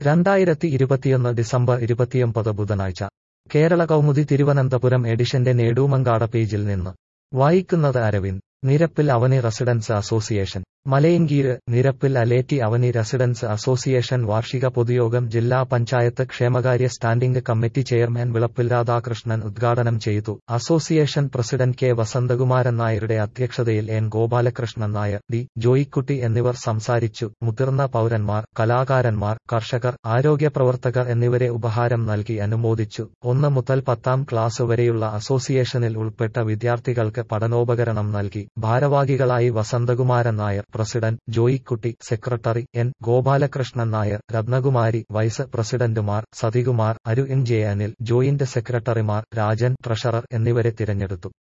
രണ്ടായിരത്തി ഇരുപത്തിയൊന്ന് ഡിസംബർ ഇരുപത്തിയൊമ്പത് ബുധനാഴ്ച കേരള കൗമുദി തിരുവനന്തപുരം എഡിഷന്റെ നേടൂമങ്കാട പേജിൽ നിന്ന് വായിക്കുന്നത് അരവിന്ദ് നിരപ്പിൽ അവനി റെസിഡൻസ് അസോസിയേഷൻ മലയങ്കീര് നിരപ്പിൽ അലേറ്റി അവനി റെസിഡൻസ് അസോസിയേഷൻ വാർഷിക പൊതുയോഗം ജില്ലാ പഞ്ചായത്ത് ക്ഷേമകാര്യ standing committee chairman Vilappil Radhakrishnan ഉദ്ഘാടനം ചെയ്തു അസോസിയേഷൻ പ്രസിഡന്റ് കെ വസന്തകുമാരൻ നായരുടെ അധ്യക്ഷതയിൽ എൻ ഗോപാലകൃഷ്ണൻ നായർ ഡി ജോയിക്കുട്ടി എന്നിവർ സംസാരിച്ചു മുതിർന്ന പൗരന്മാർ കലാകാരന്മാർ കർഷകർ ആരോഗ്യ പ്രവർത്തകർ എന്നിവരെ ഉപഹാരം നൽകി അനുമോദിച്ചു ഒന്ന് മുതൽ പത്താം ക്ലാസ് വരെയുള്ള അസോസിയേഷനിൽ ഉൾപ്പെട്ട വിദ്യാർത്ഥികൾക്ക് പഠനോപകരണം നൽകി ഭാരവാഹികളായി Vasanthakumaran Nair president Joykutty secretary N Gopalakrishnan Nair Rathnakumari vice പ്രസിഡന്റുമാർ സതികുമാർ അരു എൻ ജെ അനിൽ ജോയിന്റ് സെക്രട്ടറിമാർ രാജൻ ട്രഷറർ എന്നിവരെ തിരഞ്ഞെടുത്തു